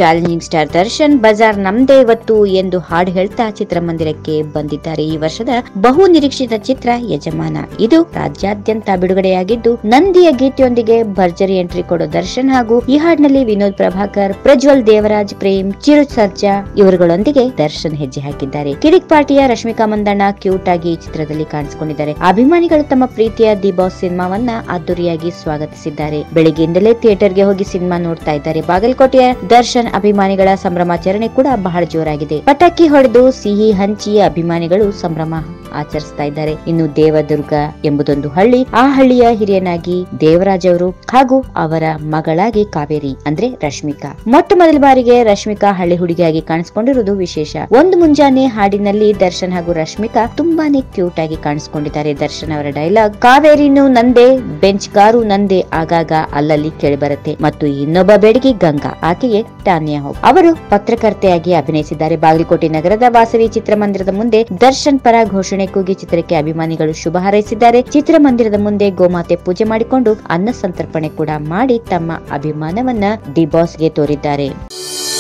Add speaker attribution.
Speaker 1: challenging star Darshan Bazaar ನಮ್ದೇ ಇವತ್ತು ಎಂದು ಹಾಡು ಹೇಳ್ತಾ ಚಿತ್ರಮಂದಿರಕ್ಕೆ ಬಂದಿದ್ದಾರೆ ಈ ವರ್ಷದ ಬಹು ನಿರೀಕ್ಷಿತ ಚಿತ್ರ ಯಜಮಾನ ಇದು ರಾಜ್ಯಾದ್ಯಂತ ಬಿಡುಗಡೆಯಾಗಿದ್ದು ನಂದಿಯ ಗೀತೆಯೊಂದಿಗೆ ಭರ್ಜರಿ ಎಂಟ್ರಿ ಕೊಡೋ ದರ್ಶನ್ ಹಾಗೂ ಈ ಹಾಡಿನಲ್ಲಿ ವಿನೋದ್ ಪ್ರಭಾಕರ್ ಪ್ರಜ್ವಲ್ ದೇವರಾಜ್ ಪ್ರೇಮ್ ಚಿರು ಸರ್ಜಾ ಇವರುಗಳೊಂದಿಗೆ ದರ್ಶನ್ ಹೆಜ್ಜೆ ಹಾಕಿದ್ದಾರೆ ಕಿರಿಕ್ ಪಾರ್ಟಿಯ ರಶ್ಮಿಕಾ ಮಂದಣ್ಣ ಕ್ಯೂಟ್ ಆಗಿ ಈ ಚಿತ್ರದಲ್ಲಿ ಕಾಣಿಸಿಕೊಂಡಿದ್ದಾರೆ ಅಭಿಮಾನಿಗಳು ತಮ್ಮ ಪ್ರೀತಿಯ ದಿ ಬಾಸ್ ಸಿನಿಮಾವನ್ನ ಅದ್ದೂರಿಯಾಗಿ ಸ್ವಾಗತಿಸಿದ್ದಾರೆ ಬೆಳಿಗ್ಗೆಯಿಂದಲೇ ಥಿಯೇಟರ್ಗೆ ಹೋಗಿ ಸಿನಿಮಾ ನೋಡ್ತಾ ಇದ್ದಾರೆ ಬಾಗಲಕೋಟೆಯ ದರ್ಶನ್ ಅಭಿಮಾನಿಗಳ ಸಂಭ್ರಮಾಚರಣೆ ಕೂಡ ಬಹಳ ಜೋರಾಗಿದೆ ಪಟಾಕಿ ಹೊಡೆದು ಸಿಹಿ ಹಂಚಿ ಅಭಿಮಾನಿಗಳು ಸಂಭ್ರಮ ಆಚರಿಸ್ತಾ ಇದ್ದಾರೆ ಇನ್ನು ದೇವದುರ್ಗ ಎಂಬುದೊಂದು ಹಳ್ಳಿ ಆ ಹಳ್ಳಿಯ ಹಿರಿಯನಾಗಿ ದೇವರಾಜ್ ಅವರು ಹಾಗೂ ಅವರ ಮಗಳಾಗಿ ಕಾವೇರಿ ಅಂದ್ರೆ ರಶ್ಮಿಕಾ ಮೊಟ್ಟ ಮೊದಲ ಬಾರಿಗೆ ರಶ್ಮಿಕಾ ಹಳ್ಳಿ ಹುಡುಗಿಯಾಗಿ ಕಾಣಿಸಿಕೊಂಡಿರುವುದು ವಿಶೇಷ ಒಂದು ಮುಂಜಾನೆ ಹಾಡಿನಲ್ಲಿ ದರ್ಶನ್ ಹಾಗೂ ರಶ್ಮಿಕಾ ತುಂಬಾನೇ ಕ್ಯೂಟ್ ಆಗಿ ಕಾಣಿಸಿಕೊಂಡಿದ್ದಾರೆ ದರ್ಶನ್ ಅವರ ಡೈಲಾಗ್ ಕಾವೇರಿನು ನಂದೆ ಬೆಂಚ್ ಕಾರು ನಂದೆ ಆಗಾಗ ಅಲ್ಲಲ್ಲಿ ಕೇಳಿಬರುತ್ತೆ ಮತ್ತು ಇನ್ನೊಬ್ಬ ಬೆಡಗಿ ಗಂಗಾ ಆಕೆಗೆ ಟಾನ್ಯಾ ಹೋಗ್ ಅವರು ಪತ್ರಕರ್ತೆಯಾಗಿ ಅಭಿನಯಿಸಿದ್ದಾರೆ ಬಾಗಲಕೋಟೆ ನಗರದ ವಾಸವಿ ಚಿತ್ರಮಂದಿರದ ಮುಂದೆ ದರ್ಶನ್ ಪರ ಘೋಷಣೆ ಕೂಗಿ ಚಿತ್ರಕ್ಕೆ ಅಭಿಮಾನಿಗಳು ಶುಭ ಹಾರೈಸಿದ್ದಾರೆ ಚಿತ್ರಮಂದಿರದ ಮುಂದೆ ಗೋಮಾತೆ ಪೂಜೆ ಮಾಡಿಕೊಂಡು ಅನ್ನ ಸಂತರ್ಪಣೆ ಕೂಡ ಮಾಡಿ ತಮ್ಮ ಅಭಿಮಾನವನ್ನ ದಿ ಬಾಸ್ಗೆ ತೋರಿದ್ದಾರೆ